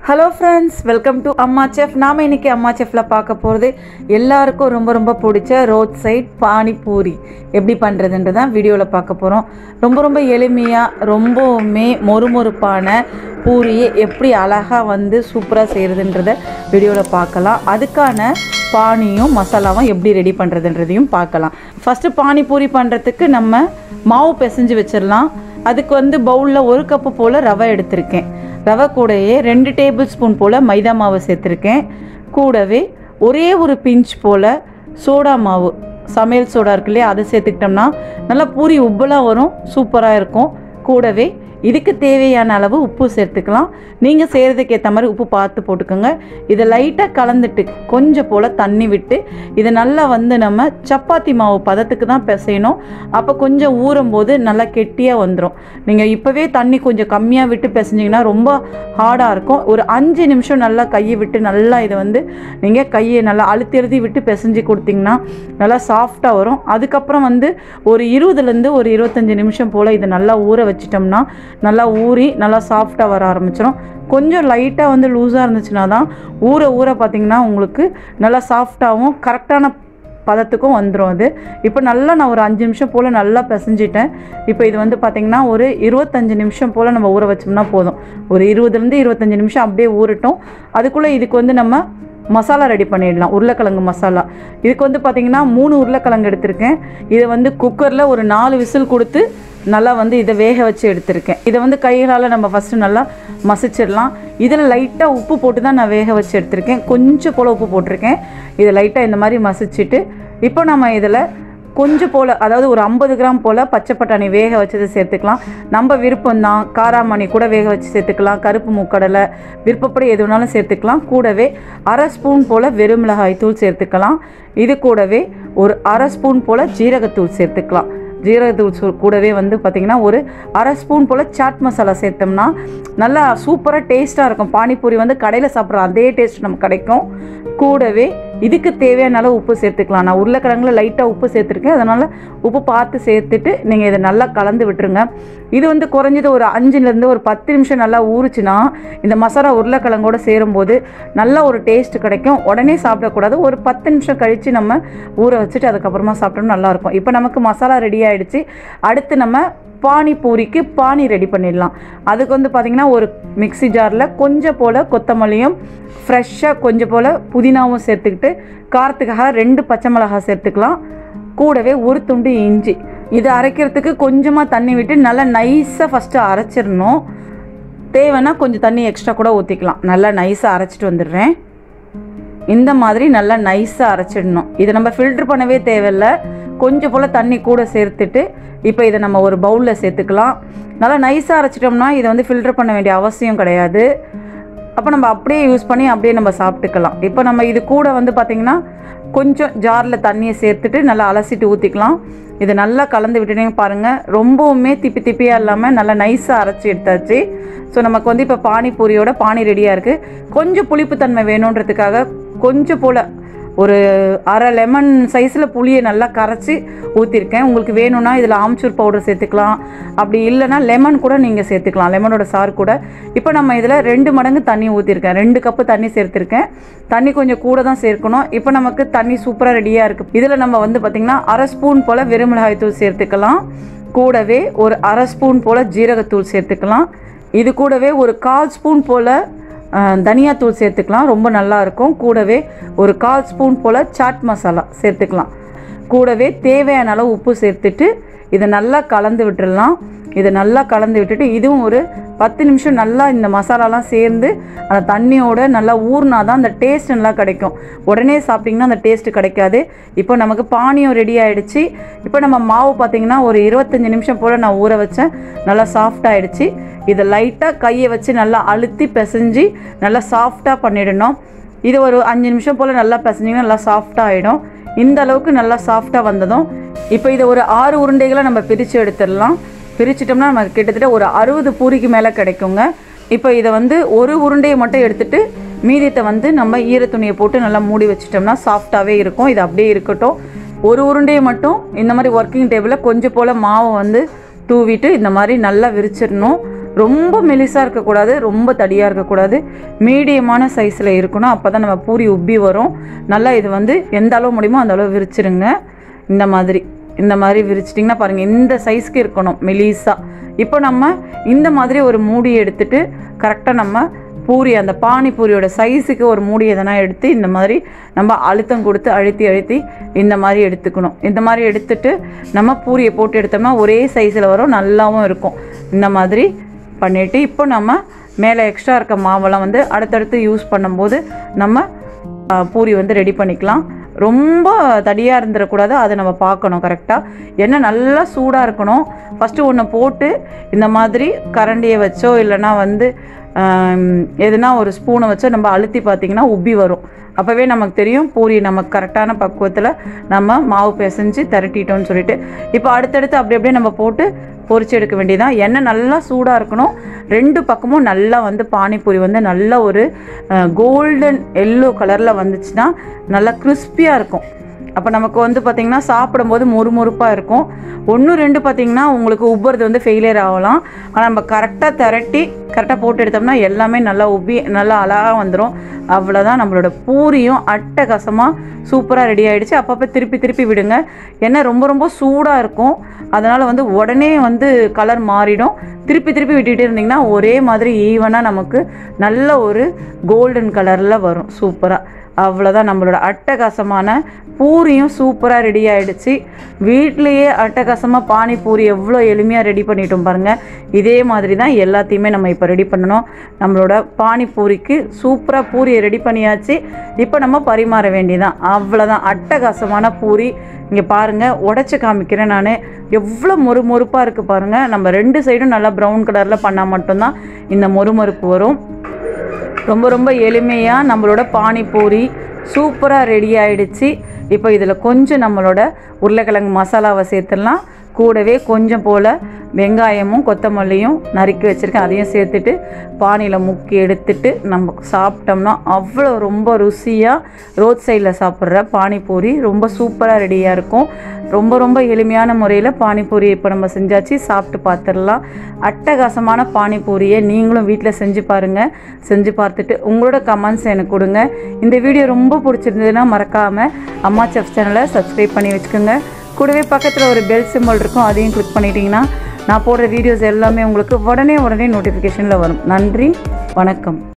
hello friends welcome to Amma chef நாம் இன்னைக்கு அம்மா செஃப்ல பார்க்க போகிறது எல்லாருக்கும் ரொம்ப ரொம்ப பிடிச்ச ரோட் சைட் பானிபூரி எப்படி பண்ணுறதுன்றது தான் வீடியோவில் பார்க்க போகிறோம் ரொம்ப ரொம்ப எளிமையாக ரொம்பவுமே மொறுமொறுப்பான பூரியை எப்படி அழகாக வந்து சூப்பராக செய்கிறதுன்றத வீடியோவில் பார்க்கலாம் அதுக்கான பானியும் மசாலாவும் எப்படி ரெடி பண்ணுறதுன்றதையும் பார்க்கலாம் ஃபஸ்ட்டு பானிபூரி பண்ணுறதுக்கு நம்ம மாவு பிசைஞ்சு வச்சிடலாம் அதுக்கு வந்து பவுலில் ஒரு கப்பு போல் ரவை எடுத்திருக்கேன் ரவை கூடயே ரெண்டு டேபிள் ஸ்பூன் போல் மைதா மாவு சேர்த்துருக்கேன் கூடவே ஒரே ஒரு பிஞ்ச் போல் சோடா மாவு சமையல் சோடா இருக்கு இல்லையா அதை சேர்த்துக்கிட்டோம்னா நல்லா பூரி உப்பலாக வரும் சூப்பராக இருக்கும் கூடவே இதுக்கு தேவையான அளவு உப்பு சேர்த்துக்கலாம் நீங்கள் செய்கிறதுக்கு ஏற்ற மாதிரி உப்பு பார்த்து போட்டுக்கோங்க இதை லைட்டாக கலந்துட்டு கொஞ்சம் போல் தண்ணி விட்டு இதை நல்லா வந்து நம்ம சப்பாத்தி மாவு பதத்துக்கு தான் பிசையணும் அப்போ கொஞ்சம் ஊறும் போது நல்லா கெட்டியாக வந்துடும் நீங்கள் இப்போவே தண்ணி கொஞ்சம் கம்மியாக விட்டு பிசைஞ்சிங்கன்னா ரொம்ப ஹார்டாக இருக்கும் ஒரு அஞ்சு நிமிஷம் நல்லா கையை விட்டு நல்லா இதை வந்து நீங்கள் கையை நல்லா அழுத்தி அழுத்தி விட்டு பிசைஞ்சு கொடுத்தீங்கன்னா நல்லா சாஃப்டாக வரும் அதுக்கப்புறம் வந்து ஒரு இருபதுலேருந்து ஒரு இருபத்தஞ்சி நிமிஷம் போல் இதை நல்லா ஊற வச்சிட்டோம்னா நல்லா ஊறி நல்லா சாஃப்டாக வர ஆரம்பிச்சிடும் கொஞ்சம் லைட்டாக வந்து லூஸாக இருந்துச்சுன்னா தான் ஊற ஊற பார்த்திங்கன்னா உங்களுக்கு நல்லா சாஃப்டாகவும் கரெக்டான பதத்துக்கும் வந்துடும் அது இப்போ நல்லா நான் ஒரு அஞ்சு நிமிஷம் போல் நல்லா பிசைஞ்சிட்டேன் இப்போ இது வந்து பார்த்திங்கன்னா ஒரு இருபத்தஞ்சு நிமிஷம் போல் நம்ம ஊற வச்சோம்னா போதும் ஒரு இருபதுலேருந்து இருபத்தஞ்சு நிமிஷம் அப்படியே ஊறட்டும் அதுக்குள்ளே இதுக்கு வந்து நம்ம மசாலா ரெடி பண்ணிடலாம் உருளைக்கிழங்கு மசாலா இதுக்கு வந்து பார்த்திங்கன்னா மூணு உருளைக்கிழங்கு எடுத்திருக்கேன் இதை வந்து குக்கரில் ஒரு நாலு விசில் கொடுத்து நல்லா வந்து இதை வேக வச்சு எடுத்திருக்கேன் இதை வந்து கைகளால் நம்ம ஃபஸ்ட்டு நல்லா மசிச்சிடலாம் இதில் லைட்டாக உப்பு போட்டு தான் நான் வேக வச்சு எடுத்திருக்கேன் கொஞ்சம் போல் உப்பு போட்டிருக்கேன் இதை லைட்டாக இந்த மாதிரி மசிச்சுட்டு இப்போ நம்ம இதில் கொஞ்சம் போல் அதாவது ஒரு ஐம்பது கிராம் போல் பச்சை பட்டாணி வேக வச்சதை சேர்த்துக்கலாம் நம்ம விருப்பம்தான் காராமணி கூட வேக வச்சு சேர்த்துக்கலாம் கருப்பு முக்கடலை விருப்பப்படி எது வேணாலும் சேர்த்துக்கலாம் கூடவே அரை ஸ்பூன் போல் வெறுமிளகாய் தூள் சேர்த்துக்கலாம் இது கூடவே ஒரு அரை ஸ்பூன் போல் ஜீரகத்தூள் சேர்த்துக்கலாம் ஜீரகத்தூள் சூ- கூடவே வந்து பார்த்திங்கன்னா ஒரு அரை ஸ்பூன் போல் சாட் மசாலா சேர்த்தோம்னா நல்லா சூப்பராக டேஸ்ட்டாக இருக்கும் பானிபூரி வந்து கடையில் சாப்பிட்ற அதே டேஸ்ட் நமக்கு கிடைக்கும் கூடவே இதுக்கு தேவையான அளவு உப்பு சேர்த்துக்கலாம் நான் உருளைக்கிழங்குல லைட்டாக உப்பு சேர்த்துருக்கேன் அதனால் உப்பு பார்த்து சேர்த்துட்டு நீங்கள் இதை நல்லா கலந்து விட்டுருங்க இது வந்து குறைஞ்சது ஒரு அஞ்சுலேருந்து ஒரு பத்து நிமிஷம் நல்லா ஊறுச்சுன்னா இந்த மசாலா உருளைக்கிழங்கோட சேரும்போது நல்ல ஒரு டேஸ்ட் கிடைக்கும் உடனே சாப்பிடக்கூடாது ஒரு பத்து நிமிஷம் கழித்து நம்ம ஊற வச்சுட்டு அதுக்கப்புறமா சாப்பிட்டோம்னா நல்லாயிருக்கும் இப்போ நமக்கு மசாலா ரெடி ஆயிடுச்சு அடுத்து நம்ம பானிபூரிக்கு பானி ரெடி பண்ணிடலாம் அதுக்கு வந்து பார்த்திங்கன்னா ஒரு மிக்ஸி ஜாரில் கொஞ்சம் போல் கொத்தமல்லியும் ஃப்ரெஷ்ஷாக கொஞ்சம் போல் புதினாவும் சேர்த்துக்கிட்டு காரத்துக்காக ரெண்டு பச்சை மிளகாய் சேர்த்துக்கலாம் கூடவே ஒரு துண்டு இஞ்சி இது அரைக்கிறதுக்கு கொஞ்சமாக தண்ணி விட்டு நல்லா நைஸாக ஃபஸ்ட்டு அரைச்சிடணும் தேவைன்னா கொஞ்சம் தண்ணி எக்ஸ்ட்ரா கூட ஊற்றிக்கலாம் நல்லா நைஸாக அரைச்சிட்டு வந்துடுறேன் இந்த மாதிரி நல்லா நைஸாக அரைச்சிடணும் இதை நம்ம ஃபில்ட்ரு பண்ணவே தேவையில்ல கொஞ்சம் போல் தண்ணி கூட சேர்த்துட்டு இப்போ இதை நம்ம ஒரு பவுலில் சேர்த்துக்கலாம் நல்லா நைஸாக அரைச்சிட்டோம்னா இதை வந்து ஃபில்ட்ரு பண்ண வேண்டிய அவசியம் கிடையாது அப்போ நம்ம அப்படியே யூஸ் பண்ணி அப்படியே நம்ம சாப்பிட்டுக்கலாம் இப்போ நம்ம இது கூட வந்து பார்த்திங்கன்னா கொஞ்சம் ஜாரில் தண்ணியை சேர்த்துட்டு நல்லா அலசிட்டு ஊற்றிக்கலாம் இது நல்லா கலந்து விட்டுனே பாருங்கள் ரொம்பவுமே திப்பி திப்பியாக இல்லாமல் நல்லா நைஸாக அரைச்சி எடுத்தாச்சு ஸோ நமக்கு வந்து இப்போ பானிபூரியோட பானி ரெடியாக இருக்குது கொஞ்சம் புளிப்புத்தன்மை வேணுன்றதுக்காக கொஞ்சம் போல் ஒரு அரை லெமன் சைஸில் புளியை நல்லா கரைச்சி ஊற்றிருக்கேன் உங்களுக்கு வேணும்னா இதில் ஆம்ச்சூர் பவுடர் சேர்த்துக்கலாம் அப்படி இல்லைன்னா லெமன் கூட நீங்கள் சேர்த்துக்கலாம் லெமனோட சாறு கூட இப்போ நம்ம இதில் ரெண்டு மடங்கு தண்ணி ஊற்றிருக்கேன் ரெண்டு கப்பு தண்ணி சேர்த்துருக்கேன் தண்ணி கொஞ்சம் கூட தான் சேர்க்கணும் இப்போ நமக்கு தண்ணி சூப்பராக ரெடியாக இருக்குது இதில் நம்ம வந்து பார்த்திங்கன்னா அரை ஸ்பூன் போல் வெறுமிளகாய் தூள் சேர்த்துக்கலாம் கூடவே ஒரு அரை ஸ்பூன் போல் ஜீரகத்தூள் சேர்த்துக்கலாம் இது கூடவே ஒரு கால் ஸ்பூன் போல் அஹ், தனியாத்தூள் சேர்த்துக்கலாம் ரொம்ப நல்லா இருக்கும் கூடவே ஒரு கால் ஸ்பூன் போல் சாட் மசாலா சேர்த்துக்கலாம் கூடவே தேவையான அளவு உப்பு சேர்த்துட்டு இதை நல்லா கலந்து விட்டுறலாம் இதை நல்லா கலந்து விட்டுட்டு இதுவும் ஒரு பத்து நிமிஷம் நல்லா இந்த மசாலாலாம் சேர்ந்து அந்த தண்ணியோட நல்லா ஊறினா தான் அந்த டேஸ்ட் நல்லா கிடைக்கும் உடனே சாப்பிட்டிங்கன்னா அந்த டேஸ்ட் கிடைக்காது இப்போ நமக்கு பானியம் ரெடி ஆயிடுச்சு இப்போ நம்ம மாவு பார்த்திங்கன்னா ஒரு இருபத்தஞ்சி நிமிஷம் போல் நான் ஊற வச்சேன் நல்லா சாஃப்ட் ஆயிடுச்சு இதை லைட்டாக கையை வச்சு நல்லா அழுத்தி பிசைஞ்சு நல்லா சாஃப்டாக பண்ணிடணும் இது ஒரு அஞ்சு நிமிஷம் போல் நல்லா பிசைஞ்சிங்கன்னா நல்லா சாஃப்டாக ஆகிடும் இந்த அளவுக்கு நல்லா சாஃப்டாக வந்ததும் இப்போ இதை ஒரு ஆறு உருண்டைகளை நம்ம பிரித்து எடுத்துடலாம் பிரிச்சிட்டோம்னா நமக்கு கிட்டத்தட்ட ஒரு அறுபது பூரிக்கு மேலே கிடைக்குங்க இப்போ இதை வந்து ஒரு உருண்டையை மட்டும் எடுத்துட்டு மீதியத்தை வந்து நம்ம ஈரத்துணியை போட்டு நல்லா மூடி வச்சிட்டோம்னா சாஃப்டாகவே இருக்கும் இது அப்படியே இருக்கட்டும் ஒரு உருண்டையை மட்டும் இந்த மாதிரி ஒர்க்கிங் டேபிளில் கொஞ்சம் போல் மாவை வந்து தூவிட்டு இந்த மாதிரி நல்லா விரிச்சிடணும் ரொம்ப மெலிசாக இருக்கக்கூடாது ரொம்ப தடியாக இருக்கக்கூடாது மீடியமான சைஸில் இருக்கணும் அப்போ தான் நம்ம பூரி உப்பி வரும் நல்லா இது வந்து எந்த அளவு முடியுமோ அந்த அளவு விரிச்சிருங்க இந்த மாதிரி இந்த மாதிரி விரிச்சிட்டிங்கன்னா பாருங்கள் இந்த சைஸ்க்கு இருக்கணும் மெலிசா இப்போ நம்ம இந்த மாதிரி ஒரு மூடி எடுத்துட்டு கரெக்டாக நம்ம பூரி அந்த பானிபூரியோட சைஸுக்கு ஒரு மூடி எதனா எடுத்து இந்த மாதிரி நம்ம அழுத்தம் கொடுத்து அழுத்தி அழுத்தி இந்த மாதிரி எடுத்துக்கணும் இந்த மாதிரி எடுத்துட்டு நம்ம பூரியை போட்டு எடுத்தோம்னா ஒரே சைஸில் வரும் நல்லாவும் இருக்கும் இந்த மாதிரி பண்ணிவிட்டு இப்போ நம்ம மேலே எக்ஸ்ட்ரா இருக்க மாவெல்லாம் வந்து அடுத்தடுத்து யூஸ் பண்ணும்போது நம்ம ஆ, பூரி வந்து ரெடி பண்ணிக்கலாம் ரொம்ப தடியாக இருந்துடக்கூடாது அதை நம்ம பார்க்கணும் கரெக்டாக எண்ணெய் நல்லா சூடாக இருக்கணும் ஃபஸ்ட்டு ஒன்று போட்டு இந்த மாதிரி கரண்டியை வச்சோ இல்லைன்னா வந்து ஆம், எதுனா ஒரு ஸ்பூனை வச்சோ நம்ம அழுத்தி பார்த்திங்கன்னா உப்பி வரும் அப்போவே நமக்கு தெரியும் பூரி நமக்கு கரெக்டான பக்குவத்தில் நம்ம மாவு பிசைஞ்சு திரட்டிட்டோம்னு சொல்லிட்டு இப்போ அடுத்தடுத்து அப்படி அப்படியே நம்ம போட்டு பொரிச்சு எடுக்க வேண்டியதான் எண்ணெய் நல்லா சூடாக இருக்கணும் ரெண்டு பக்கமும் நல்லா வந்து பானிபூரி வந்து நல்ல ஒரு கோல்டன் எல்லோ கலரில் வந்துச்சுன்னா நல்லா கிறிஸ்பியாக இருக்கும் அப்போ நமக்கு வந்து பார்த்திங்கன்னா சாப்பிடும்போது மொறுமொறுப்பாக இருக்கும் ஒன்று ரெண்டு பார்த்திங்கன்னா உங்களுக்கு உப்புறது வந்து ஃபெயிலியர் ஆகலாம் ஆனால் நம்ம கரெக்டாக திரட்டி கரெக்டாக போட்டு எடுத்தோம்னா எல்லாமே நல்லா உப்பி நல்லா அழகாக வந்துடும் அவ்வளோதான் நம்மளோட பூரியும் அட்டகாசமாக சூப்பராக ரெடி ஆகிடுச்சு அப்பப்போ திருப்பி திருப்பி விடுங்க ஏன்னா ரொம்ப ரொம்ப சூடாக இருக்கும் அதனால் வந்து உடனே வந்து கலர் மாறிடும் திருப்பி திருப்பி விட்டுட்டு இருந்திங்கன்னா ஒரே மாதிரி ஈவனாக நமக்கு நல்ல ஒரு கோல்டன் கலரில் வரும் சூப்பராக அவ்வளோதான் நம்மளோட அட்டகாசமான பூரியும் சூப்பராக ரெடி ஆயிடுச்சு வீட்லேயே அட்டகாசமாக பானிபூரி எவ்வளோ எளிமையாக ரெடி பண்ணிட்டோம் பாருங்கள் இதே மாதிரி தான் எல்லாத்தையுமே நம்ம இப்போ ரெடி பண்ணணும் நம்மளோட பானிபூரிக்கு சூப்பராக பூரியை ரெடி பண்ணியாச்சு இப்போ நம்ம பரிமாற வேண்டியதான் அவ்வளோதான் அட்டகாசமான பூரி இங்கே பாருங்கள் உடச்சி காமிக்கிறேன் நான் எவ்வளோ மொறு மொறுப்பாக இருக்குது பாருங்கள் நம்ம ரெண்டு சைடும் நல்லா ப்ரௌன் கலரில் பண்ணால் மட்டும்தான் இந்த மொறுமொறுப்பு வரும் ரொம்ப ரொம்ப எளிமையாக நம்மளோட பானிபூரி சூப்பராக ரெடி ஆயிடுச்சு இப்போ இதில் கொஞ்சம் நம்மளோட உருளைக்கிழங்கு மசாலாவை சேர்த்துடலாம் கூடவே கொஞ்சம் போல் வெங்காயமும் கொத்தமல்லியும் நறுக்கி வச்சுருக்கேன் அதையும் சேர்த்துட்டு பானியில் முக்கி எடுத்துட்டு நம்ம சாப்பிட்டோம்னா அவ்வளோ ரொம்ப ருசியாக ரோட் சைடில் சாப்பிட்ற பானிபூரி ரொம்ப சூப்பராக ரெடியாக இருக்கும் ரொம்ப ரொம்ப எளிமையான முறையில் பானிபூரி இப்போ நம்ம செஞ்சாச்சு சாப்பிட்டு பார்த்துடலாம் அட்டகாசமான பானிபூரியை நீங்களும் வீட்டில் செஞ்சு பாருங்கள் செஞ்சு பார்த்துட்டு உங்களோட கமெண்ட்ஸ் எனக்கு கொடுங்க இந்த வீடியோ ரொம்ப பிடிச்சிருந்ததுன்னா மறக்காமல் அம்மா செஃப் சேனலை சப்ஸ்கிரைப் பண்ணி வச்சுக்கோங்க கூடவே பக்கத்தில் ஒரு பெல் சிம்பிள் இருக்கும் அதையும் கிளிக் பண்ணிட்டீங்கன்னா நான் போடுற வீடியோஸ் எல்லாமே உங்களுக்கு உடனே உடனே நோட்டிஃபிகேஷனில் வரும் நன்றி வணக்கம்